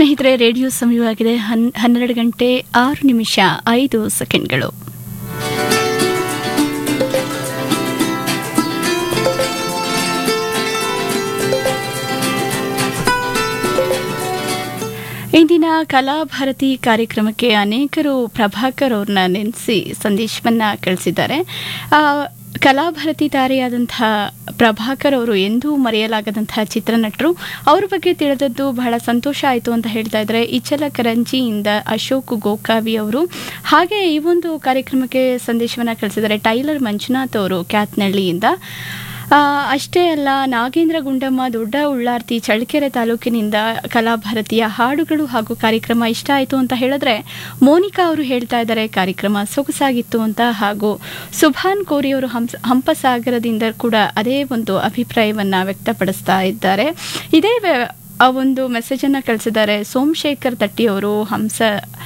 ಸ್ನೇಹಿತರೆ ರೇಡಿಯೋ ಸಮಯವಾಗಿದೆ ಹನ್ ಹನ್ನೆರಡು ಗಂಟೆ ಆರು ನಿಮಿಷ ಐದು ಸೆಕೆಂಡ್ಗಳು ಇಂದಿನ ಕಲಾಭಾರತಿ ಕಾರ್ಯಕ್ರಮಕ್ಕೆ ಅನೇಕರು ಪ್ರಭಾಕರ್ ಅವ್ರನ್ನ ನೆನೆಸಿ ಸಂದೇಶವನ್ನ ಕಳಿಸಿದ್ದಾರೆ ಆ, ಕಲಾಭಾರತಿ ತಾರೆಯಾದಂತಹ ಪ್ರಭಾಕರ್ ಅವರು ಎಂದೂ ಮರೆಯಲಾಗದಂತಹ ಚಿತ್ರನಟರು ಅವ್ರ ಬಗ್ಗೆ ತಿಳಿದದ್ದು ಬಹಳ ಸಂತೋಷ ಆಯಿತು ಅಂತ ಹೇಳ್ತಾ ಇದ್ದಾರೆ ಇಚಲ ಕರಂಜಿಯಿಂದ ಅಶೋಕ್ ಗೋಕಾವಿ ಅವರು ಹಾಗೆ ಈ ಒಂದು ಕಾರ್ಯಕ್ರಮಕ್ಕೆ ಸಂದೇಶವನ್ನ ಕಳಿಸಿದ್ದಾರೆ ಟೈಲರ್ ಮಂಜುನಾಥ್ ಅವರು ಕ್ಯಾತ್ನಳ್ಳಿಯಿಂದ ಆ, ಅಷ್ಟೇ ಅಲ್ಲ ನಾಗೇಂದ್ರ ಗುಂಡಮ್ಮ ದೊಡ್ಡ ಉಳ್ಳಾರ್ತಿ ಚಳ್ಳಕೆರೆ ತಾಲೂಕಿನಿಂದ ಕಲಾಭಾರತಿಯ ಹಾಡುಗಳು ಹಾಗೂ ಕಾರ್ಯಕ್ರಮ ಇಷ್ಟ ಆಯಿತು ಅಂತ ಹೇಳಿದ್ರೆ ಮೋನಿಕಾ ಅವರು ಹೇಳ್ತಾ ಇದ್ದಾರೆ ಕಾರ್ಯಕ್ರಮ ಸೊಗಸಾಗಿತ್ತು ಅಂತ ಹಾಗೂ ಸುಭಾನ್ ಕೋರಿ ಅವರು ಹಂಸ ಹಂಪಸಾಗರದಿಂದ ಕೂಡ ಅದೇ ಒಂದು ಅಭಿಪ್ರಾಯವನ್ನ ವ್ಯಕ್ತಪಡಿಸ್ತಾ ಇದ್ದಾರೆ ಇದೇ ವೆ- ಆ ಒಂದು ಮೆಸೇಜನ್ನು ಕಳಿಸಿದ್ದಾರೆ ಸೋಮಶೇಖರ್ ತಟ್ಟಿ ಅವರು ಹಂಸ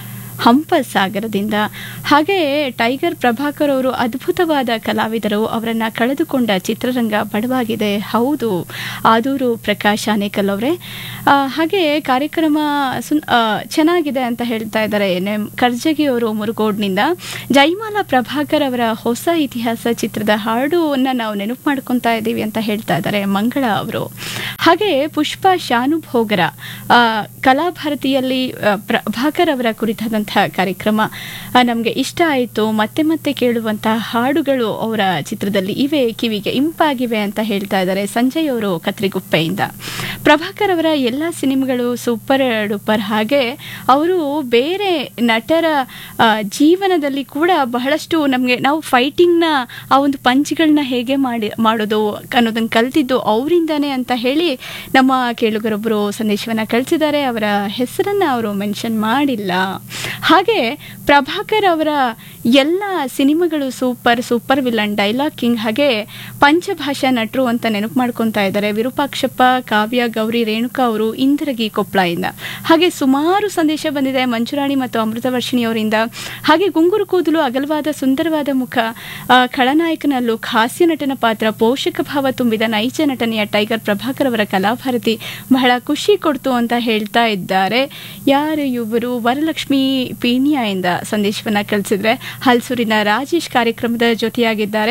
ಹಂಪಸಾಗರದಿಂದ ಹಾಗೆ ಟೈಗರ್ ಪ್ರಭಾಕರ್ ಅವರು ಅದ್ಭುತವಾದ ಕಲಾವಿದರು ಅವರನ್ನ ಕಳೆದುಕೊಂಡ ಚಿತ್ರರಂಗ ಬಡವಾಗಿದೆ ಹೌದು ಆದೂರು ಪ್ರಕಾಶ್ ಆನೇಕಲ್ ಅವರೇ ಆ, ಹಾಗೆ ಕಾರ್ಯಕ್ರಮ ಸುನ್ ಆ, ಚೆನ್ನಾಗಿದೆ ಅಂತ ಹೇಳ್ತಾ ಇದ್ದಾರೆ ನೆಮ್ ಕರ್ಜಗಿ ಅವರು ಮುರುಗೋಡ್ನಿಂದ ಜೈಮಾಲಾ ಪ್ರಭಾಕರ್ ಅವರ ಹೊಸ ಇತಿಹಾಸ ಚಿತ್ರದ ಹಾಡನ್ನ ನಾವು ನೆನಪು ಮಾಡ್ಕೊತಾ ಇದ್ದೀವಿ ಅಂತ ಹೇಳ್ತಾ ಇದ್ದಾರೆ ಮಂಗಳ ಅವರು ಹಾಗೆ ಪುಷ್ಪ ಶಾನುಭೋಗರ ಆ, ಕಲಾಭಾರತಿಯಲ್ಲಿ ಆ, ಪ್ರಭಾಕರ್ ಅವರ ಕುರಿತಾದಂತಹ ಕಾರ್ಯಕ್ರಮ ನಮಗೆ ಇಷ್ಟ ಆಯಿತು ಮತ್ತೆ ಮತ್ತೆ ಕೇಳುವಂತಹ ಹಾಡುಗಳು ಅವರ ಚಿತ್ರದಲ್ಲಿ ಇವೆ ಕಿವಿಗೆ ಇಂಪಾಗಿವೆ ಅಂತ ಹೇಳ್ತಾ ಇದ್ದಾರೆ ಸಂಜಯ್ ಅವರು ಕತ್ರಿಗುಪ್ಪೆಯಿಂದ ಪ್ರಭಾಕರ್ ಅವರ ಎಲ್ಲ ಸಿನಿಮಾಗಳು ಸೂಪರ್ ಡೂಪರ್ ಹಾಗೆ ಅವರು ಬೇರೆ ನಟರ ಆ, ಜೀವನದಲ್ಲಿ ಕೂಡ ಬಹಳಷ್ಟು ನಮಗೆ ನಾವು ಫೈಟಿಂಗ್ನ ಆ ಒಂದು ಪಂಚ್ಗಳನ್ನ ಹೇಗೆ ಮಾಡಿ ಮಾಡೋದು ಅನ್ನೋದನ್ನು ಕಲ್ತಿದ್ದು ಅವರಿಂದಾನೆ ಅಂತ ಹೇಳಿ ನಮ್ಮ ಕೇಳುಗರೊಬ್ಬರು ಸಂದೇಶವನ್ನು ಕಳಿಸಿದ್ದಾರೆ ಅವರ ಹೆಸರನ್ನ ಅವರು ಮೆನ್ಷನ್ ಮಾಡಿಲ್ಲ ಹಾಗೆ ಪ್ರಭಾಕರ್ ಅವರ ಎಲ್ಲ ಸಿನಿಮಾಗಳು super super villain dialogue king ಹಾಗೆ ಪಂಚಭಾಷಾ ನಟರು ಅಂತ ನೆನಪು ಮಾಡ್ಕೊತಾ ಇದ್ದಾರೆ ವಿರೂಪಾಕ್ಷಪ್ಪ ಕಾವ್ಯ ಗೌರಿ ರೇಣುಕಾ ಅವರು ಇಂದಿರಗಿ ಕೊಪ್ಪಳದಿಂದ ಹಾಗೆ ಸುಮಾರು ಸಂದೇಶ ಬಂದಿದೆ ಮಂಜುರಾಣಿ ಮತ್ತು ಅಮೃತವರ್ಷಿಣಿ ಅವರಿಂದ ಹಾಗೆ ಗುಂಗುರು ಕೂದಲು ಅಗಲವಾದ ಸುಂದರವಾದ ಮುಖ ಆ, ಖಳನಾಯಕನ ಲುಕ್ ಹಾಸ್ಯ ನಟನ ಪಾತ್ರ ಪೋಷಕ ಭಾವ ತುಂಬಿದ ನೈಜ ನಟನೆಯ ಟೈಗರ್ ಪ್ರಭಾಕರ್ ಅವರ ಕಲಾಭಾರತಿ ಬಹಳ ಖುಷಿ ಕೊಡ್ತು ಅಂತ ಹೇಳ್ತಾ ಇದ್ದಾರೆ ಯಾರು ಇವರು ವರಲಕ್ಷ್ಮಿ ಪೀಣ್ಯದಿಂದ ಸಂದೇಶವನ್ನ ಕಳಿಸಿದ್ರೆ ಹಲ್ಸೂರಿನ ರಾಜೇಶ್ ಕಾರ್ಯಕ್ರಮದ ಜೊತೆಯಾಗಿದ್ದಾರೆ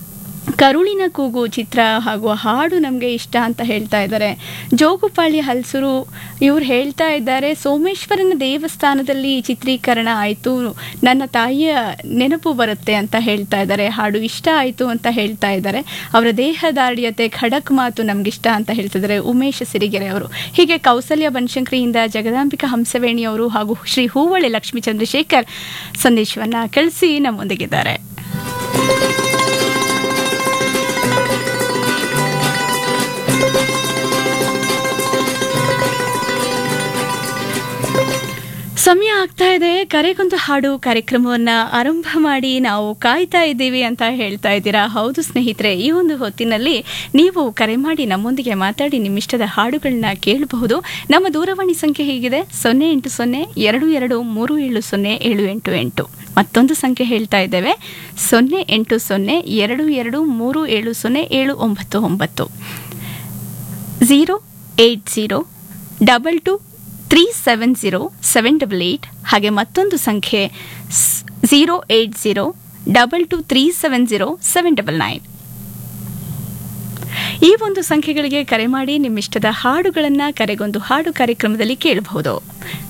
ಕರುಳಿನ ಕೂಗು ಚಿತ್ರ ಹಾಗೂ ಹಾಡು ನಮಗೆ ಇಷ್ಟ ಅಂತ ಹೇಳ್ತಾ ಇದ್ದಾರೆ ಜೋಗುಪಾಳಿ ಹಲ್ಸೂರು ಇವ್ರು ಹೇಳ್ತಾ ಇದ್ದಾರೆ ಸೋಮೇಶ್ವರನ ದೇವಸ್ಥಾನದಲ್ಲಿ ಚಿತ್ರೀಕರಣ ಆಯಿತು ನನ್ನ ತಾಯಿಯ ನೆನಪು ಬರುತ್ತೆ ಅಂತ ಹೇಳ್ತಾ ಇದ್ದಾರೆ ಹಾಡು ಇಷ್ಟ ಆಯಿತು ಅಂತ ಹೇಳ್ತಾ ಇದ್ದಾರೆ ಅವರ ದೇಹದಾರ್ಢ್ಯತೆ ಖಡಕ್ ಮಾತು ನಮ್ಗಿಷ್ಟ ಅಂತ ಹೇಳ್ತಿದ್ದಾರೆ ಉಮೇಶ್ ಸಿರಿಗೆರೆ ಅವರು ಹೀಗೆ ಕೌಸಲ್ಯ ಬನಶಂಕರಿಯಿಂದ ಜಗದಾಂಬಿಕಾ ಹಂಸವೇಣಿ ಅವರು ಹಾಗೂ ಶ್ರೀ ಹೂವಳೆ ಲಕ್ಷ್ಮೀ ಚಂದ್ರಶೇಖರ್ ಸಂದೇಶವನ್ನ ಕಳಿಸಿ ನಮ್ಮೊಂದಿಗಿದ್ದಾರೆ ಸಮಯ ಆಗ್ತಾ ಇದೆ ಕರೆಗೊಂದು ಹಾಡು ಕಾರ್ಯಕ್ರಮವನ್ನ ಆರಂಭ ಮಾಡಿ ನಾವು ಕಾಯ್ತಾ ಇದ್ದೀವಿ ಅಂತ ಹೇಳ್ತಾ ಇದ್ದೀರಾ ಹೌದು ಸ್ನೇಹಿತರೆ ಈ ಒಂದು ಹೊತ್ತಿನಲ್ಲಿ ನೀವು ಕರೆ ಮಾಡಿ ನಮ್ಮೊಂದಿಗೆ ಮಾತಾಡಿ ನಿಮ್ಮಿಷ್ಟದ ಹಾಡುಗಳನ್ನ ಕೇಳಬಹುದು ನಮ್ಮ ದೂರವಾಣಿ ಸಂಖ್ಯೆ ಹೀಗಿದೆ ಸೊನ್ನೆ ಎಂಟು ಸೊನ್ನೆ ಎರಡು ಎರಡು ಮೂರು ಏಳು ಸೊನ್ನೆ ಏಳು ಎಂಟು ಎಂಟು ಮತ್ತೊಂದು ಸಂಖ್ಯೆ ಹೇಳ್ತಾ ಇದ್ದೇವೆ ಸೊನ್ನೆ ಎಂಟು ಸೊನ್ನೆ ಎರಡು ಎರಡು ಮೂರು ಏಳು ಸೊನ್ನೆ ಏಳು ಒಂಬತ್ತು ಒಂಬತ್ತು zero eight zero double two three seven zero seven double eight ಹಾಗೆ ಮತ್ತೊಂದು ಸಂಖ್ಯೆ zero eight zero double two three seven zero seven double nine ಈ ಒಂದು ಸಂಖ್ಯೆಗಳಿಗೆ ಕರೆ ಮಾಡಿ ನಿಮ್ಮಿಷ್ಟದ ಹಾಡುಗಳನ್ನು ಕರೆಗೊಂದು ಹಾಡು ಕಾರ್ಯಕ್ರಮದಲ್ಲಿ ಕೇಳಬಹುದು